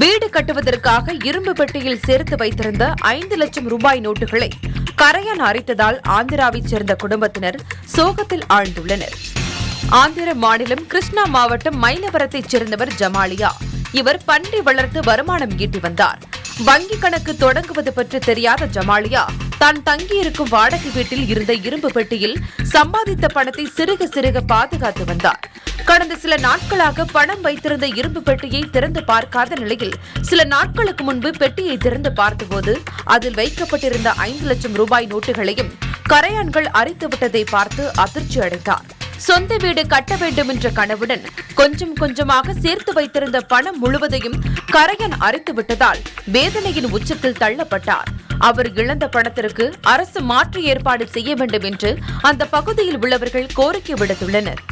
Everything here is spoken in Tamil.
வீடு கட்டுவதற்காக இரும்பு பெட்டியில் சேர்த்து வைத்திருந்த ஐந்து லட்சம் ரூபாய் நோட்டுகளை கரையான் அரைத்ததால் ஆந்திராவைச் சேர்ந்த குடும்பத்தினர் சோகத்தில் ஆழ்ந்துள்ளனர் ஆந்திர மாநிலம் கிருஷ்ணா மாவட்டம் மயிலவரத்தைச் சேர்ந்தவர் ஜமாலியா இவர் பன்றி வளர்த்து வருமானம் ஈட்டி வந்தார் வங்கி கணக்கு தொடங்குவது பற்றி தெரியாத ஜமாலியா தான் தங்கியிருக்கும் வாடகை வீட்டில் இருந்த இரும்பு பெட்டியில் சம்பாதித்த பணத்தை சிறுக சிறுக பாதுகாத்து வந்தார் கடந்த சில நாட்களாக பணம் வைத்திருந்த இரும்பு பெட்டியை திறந்து பார்க்காத நிலையில் சில நாட்களுக்கு முன்பு பெட்டியை திறந்து பார்த்தபோது அதில் வைக்கப்பட்டிருந்த ஐந்து லட்சம் ரூபாய் நோட்டுகளையும் கரையான்கள் அரித்து விட்டதை பார்த்து அதிர்ச்சி அடைந்தார் சொந்த வீடு கட்ட வேண்டும் என்ற கனவுடன் கொஞ்சம் கொஞ்சமாக சேர்த்து வைத்திருந்த பணம் முழுவதையும் கரையன் அரித்து விட்டதால் வேதனையின் உச்சத்தில் தள்ளப்பட்டார் அவர் இழந்த பணத்திற்கு அரசு மாற்று ஏற்பாடு செய்ய வேண்டும் என்று அந்த பகுதியில் உள்ளவர்கள் கோரிக்கை விடுத்துள்ளனர்